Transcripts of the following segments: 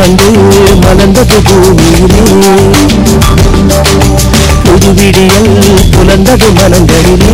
புத்தாண்டு மலர்ந்தது பூமியிலே புது விடியல் புலர்ந்தது மனங்களிலே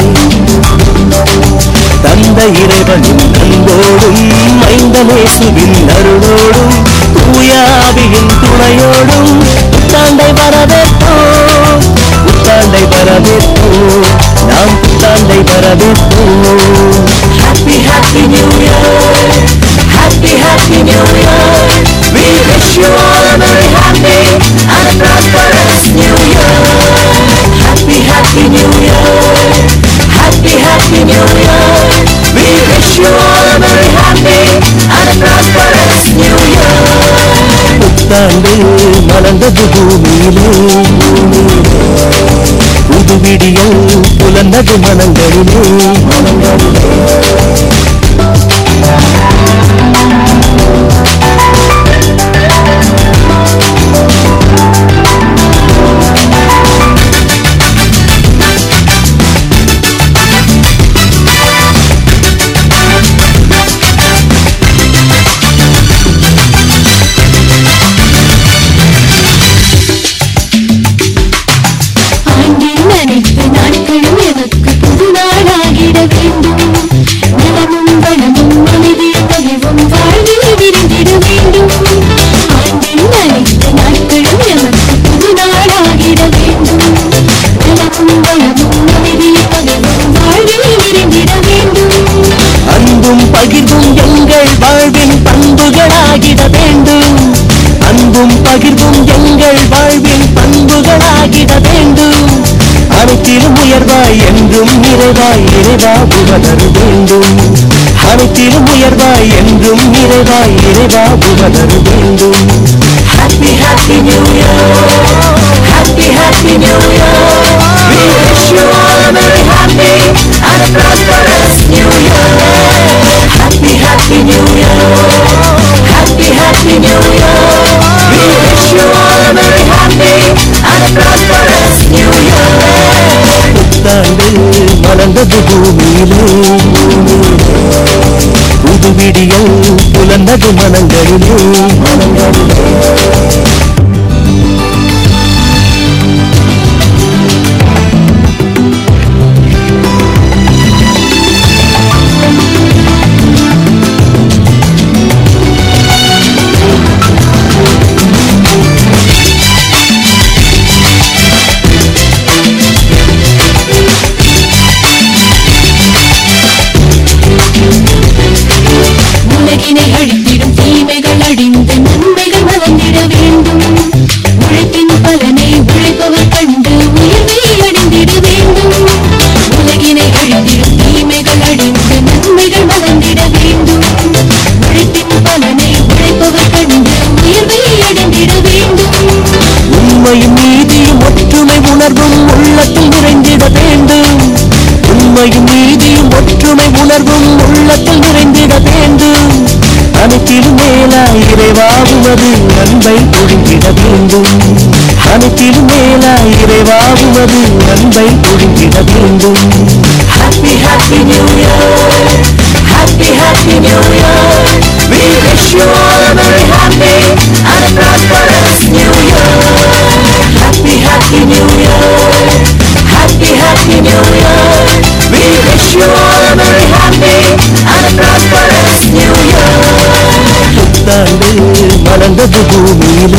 தந்த இறைவனின் அன்போடும் மைந்தனேசுவின் அருளோடும் தூயாவியின் துணையோடும் புத்தாண்டை வரவேற்போம் புத்தாண்டை வரவேற்போம் நாம் புத்தாண்டை வரவேற்போம் Happy, happy New Year. Happy, happy New Year. We wish you all a very happy and a prosperous New Year. Happy, happy New Year. Happy, happy New Year. We wish you all a very happy and a prosperous New Year. புத்தாண்டு மலர்ந்தது பூமியிலே புது விடியல் புலர்ந்தது மனங்களிலே மனங்களிலே ஆண்டின் அனைத்து நாட்களும் எமக்கு புது நாளாகிட வேண்டும் நலமும் வளமும் மனிதே மகிழ்வும் வாழ்வில் விருந்திட வேண்டும் ஆண்டின் அனைத்து நாட்களும் எமக்கு புது நாளாகிட வேண்டும் நலமும் வளமும் மனிதே மகிழ்வும் வாழ்வில் விருந்திட வேண்டும் அன்பும் பகிர்வும் எங்கள் வாழ்வின் பண்புகளாகிட வேண்டும் அன்பும் பகிர்வும் எங்கள் வாழ்வின் பண்புகளாகிட வேண்டும் அனைத்திலும் உயர்வாய் என்றும் நிறைவாய் இறைவா புகழர் வேண்டும் அனைத்திலும் உயர்வாய் என்றும் நிறைவாய் இறைவா புகழர் வேண்டும் Happy, happy New Year. Happy, happy New Year. We wish you all a very happy and a prosperous New Year. Happy, happy New Year. Happy, happy New Year. We wish you all a very happy and a prosperous New Year. புத்தாண்டு மலர்ந்தது பூமியிலே புது விடியல் புலர்ந்தது மனங்களிலே மனங்களிலே உலகினை அழித்திடும் தீமைகள் அழிந்து நன்மைகள் மலர்ந்திட வேண்டும் உழைப்பின் பலனை உழைப்பவர் கண்டு உயர்வை அடைந்திட வேண்டும் உலகினை அழித்திடும் தீமைகள் அழிந்து நன்மைகள் மலர்ந்திட வேண்டும் உழைப்பின் பலனை உழைப்பவர் கண்டு உயர்வை அடைந்திட வேண்டும் உண்மையும் நீதியும் ஒற்றுமை உணர்வும் உள்ளத்தில் நிறைந்திட வேண்டும் உண்மையும் நீதியும் ஒற்றுமை உணர்வும் உள்ளத்தில் நிறைந்திட வேண்டும் அனைத்திலும் மேலாய் இறைவாவுமது அன்பை பொழிந்திட வேண்டும் அனைத்திலும் மேலாய் இறைவாவுமது அன்பை பொழிந்திட வேண்டும் Happy, happy New Year. Happy, happy New Year. We wish you all a very happy and a prosperous New Year. Happy, happy New Year. Happy, happy New Year. We wish you all a very happy and a prosperous New Year. புத்தாண்டு மலர்ந்தது பூமியிலே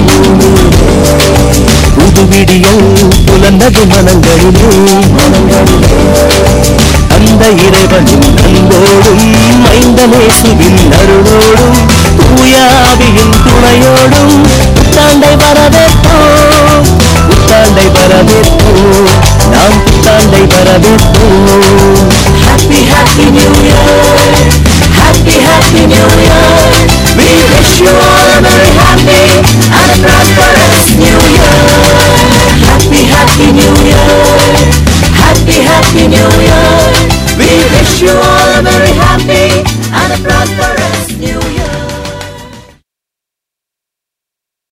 புது விடியல் புலர்ந்தது மனங்களிலே மனங்களிலே அந்த இறைவனின் அன்போடும் மைந்தனேசுவின் அருளோடும் தூயாவியின் துணையோடும் புத்தாண்டை வரவேற்போம் புத்தாண்டை வரவேற்போம் நாம் புத்தாண்டை வரவேற்போம்